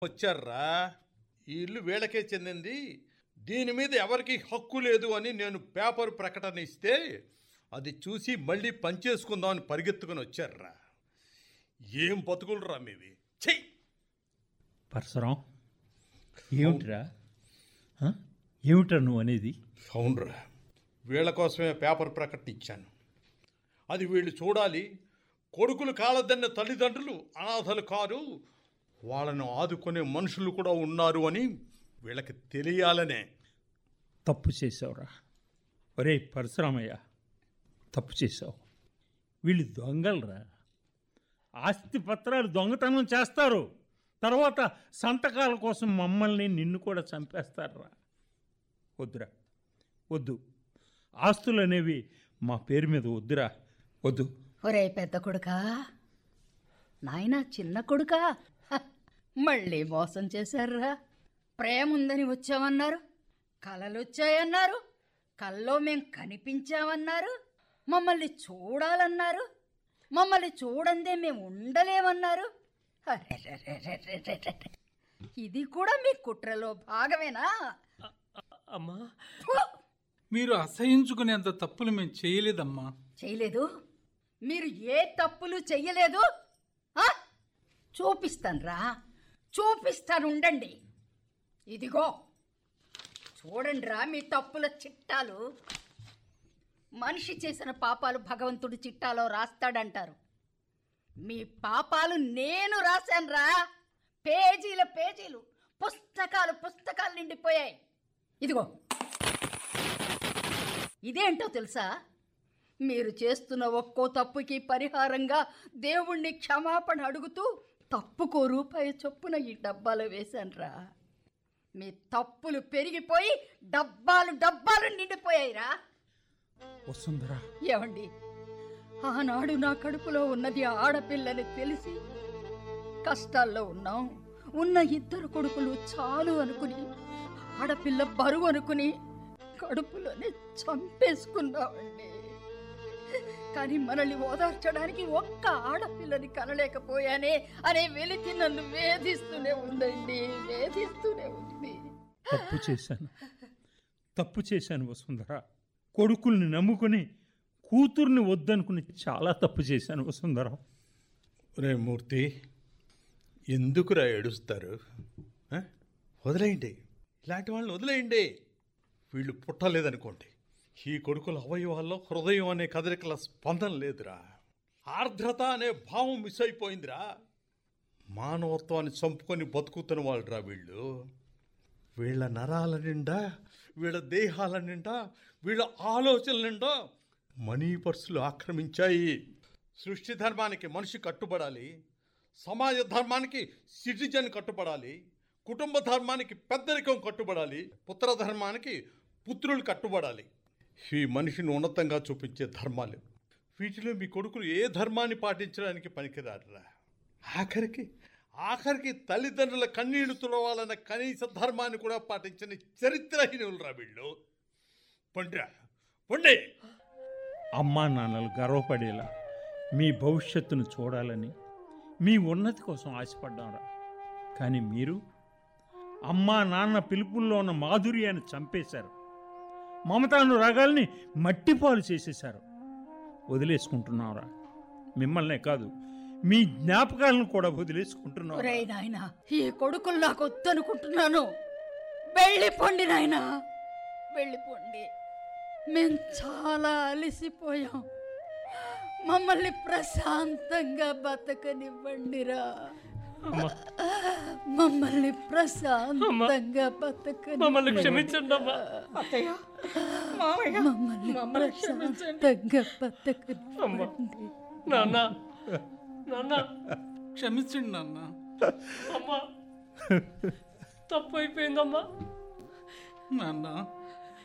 వచ్చారా ఈ ఇల్లు వీళ్ళకే చెందింది దీని మీద ఎవరికి హక్కు లేదు అని నేను పేపర్ ప్రకటన ఇస్తే అది చూసి మళ్ళీ పనిచేసుకుందామని పరిగెత్తుకుని వచ్చారా ఏం బతుకులరా మీవి చెయ్యి పరశురాం ఏమిటిరా ఆ? ఏమిట్రా నువ్వు అనేది అవునరా వీళ్ళ కోసమే పేపర్ ప్రకటన ఇచ్చాను అది వీళ్ళు చూడాలి కొడుకులు కాలదన్న తల్లిదండ్రులు అనాథలు కారు వాళ్ళను ఆదుకునే మనుషులు కూడా ఉన్నారు అని వీళ్ళకి తెలియాలనే తప్పు చేసావురా ఒరే పరశురామయ్య తప్పు చేసావు వీళ్ళు దొంగలరా ఆస్తి పత్రాలు దొంగతనం చేస్తారు తర్వాత సంతకాల కోసం మమ్మల్ని నిన్ను కూడా చంపేస్తారా వద్దురా వద్దు ఆస్తులు అనేవి మా పేరు మీద వద్దురా వద్దు ఒరే పెద్ద కొడుకా నాయనా చిన్న కొడుకా హ, మళ్ళీ మోసం చేశారురా ప్రేమ ఉందని వచ్చామన్నారు కలలు వచ్చాయన్నారు కల్లో మేం కనిపించామన్నారు మమ్మల్ని చూడాలన్నారు మమ్మల్ని చూడందే మేము ఉండలేమన్నారు అరెరెరెరెరెరెరె. ఇది కూడా మీ కుట్రలో భాగమేనా అమ్మా ఫు! మీరు అసహించుకునేంత తప్పులు మేము చేయలేదమ్మా చేయలేదు మీరు ఏ తప్పులు చెయ్యలేదు ఆ? చూపిస్తానురా చూపిస్తాను ఉండండి ఇదిగో చూడండిరా మీ తప్పుల చిట్టాలు మనిషి చేసిన పాపాలు భగవంతుడు చిట్టాలో రాస్తాడంటారు మీ పాపాలు నేను రాశానురా పేజీల పేజీలు పుస్తకాలు పుస్తకాలు నిండిపోయాయి ఇదిగో ఇదేంటో తెలుసా మీరు చేస్తున్న ఒక్కో తప్పుకి పరిహారంగా దేవుణ్ణి క్షమాపణ అడుగుతూ తప్పుకో రూపాయి చొప్పున ఈ డబ్బాలో వేశానురా మీ తప్పులు పెరిగిపోయి డబ్బాలు డబ్బాలు నిండిపోయాయిరా వసుంధరా ఏమండి ఆనాడు నా కడుపులో ఉన్నది ఆడపిల్లని తెలిసి కష్టాల్లో ఉన్నాం ఉన్న ఇద్దరు కొడుకులు చాలు అనుకుని ఆడపిల్ల బరువు అనుకుని కడుపులోనే చంపేసుకున్నామండి కానీ మనల్ని ఓదార్చడానికి ఒక్క ఆడపిల్లని కనలేకపోయానే అనే వెలితి నన్ను వేధిస్తూనే ఉందండి వేధిస్తూనే ఉంది తప్పు చేశాను తప్పు చేశాను వసుంధర కొడుకుల్ని నమ్ముకొని కూతుర్ని వద్దనుకుని చాలా తప్పు చేశాను వసుంధర రే మూర్తి ఎందుకురా ఏడుస్తారు ఆ? వదిలేయండి ఇలాంటి వాళ్ళని వదిలేయండి వీళ్ళు పుట్టలేదనుకోండి ఈ కొడుకుల అవయవాల్లో హృదయం అనే కదలికల స్పందన లేదురా ఆర్ద్రత అనే భావం మిస్ అయిపోయిందిరా మానవత్వాన్ని చంపుకొని బతుకుతున్న వాళ్ళురా వీళ్ళు వీళ్ళ నరాల నిండా వీళ్ళ దేహాల నిండా వీళ్ళ ఆలోచనల నిండా మనీ పర్సులు ఆక్రమించాయి సృష్టి ధర్మానికి మనిషి కట్టుబడాలి సమాజ ధర్మానికి సిటిజన్ కట్టుబడాలి కుటుంబ ధర్మానికి పెద్దరికం కట్టుబడాలి పుత్ర ధర్మానికి పుత్రులు కట్టుబడాలి ఈ మనిషిని ఉన్నతంగా చూపించే ధర్మాలు వీటిలో మీ కొడుకులు ఏ ధర్మాన్ని పాటించడానికి పనికిరారురా ఆఖరికి ఆఖరికి తల్లిదండ్రుల కన్నీళ్లు తులవాలన్న కనీస ధర్మాన్ని కూడా పాటించని చరిత్రహీనులరా వీళ్ళు పండ్రా పండి అమ్మా నాన్నలు గర్వపడేలా మీ భవిష్యత్తును చూడాలని మీ ఉన్నతి కోసం ఆశపడ్డారా కానీ మీరు అమ్మా నాన్న పిలుపుల్లో ఉన్న మాధుర్యాన్ని చంపేశారు మమతాను రాగాల్ని మట్టిపాలు చేసేశారు వదిలేసుకుంటున్నారా మిమ్మల్నే కాదు మీ జ్ఞాపకాలను కూడా వదిలేసుకుంటున్నారు ఒరే నాయనా ఈ కొడుకులు నాకు వద్దనుకుంటున్నాను వెళ్ళిపోండి నాయనా వెళ్ళిపోండి మేం చాలా అలసిపోయాం మమ్మల్ని ప్రశాంతంగా బతకనివ్వండిరా మమ్మల్ని ప్రశాంతంగా బతకని మమ్మల్ని క్షమించండి అమ్మా మమ్మల్ని ప్రశాంతంగా బతకనివ్వండి నాన్న నాన్న క్షమించండి నాన్న అమ్మా తప్పు అయిపోయిందమ్మా నాన్న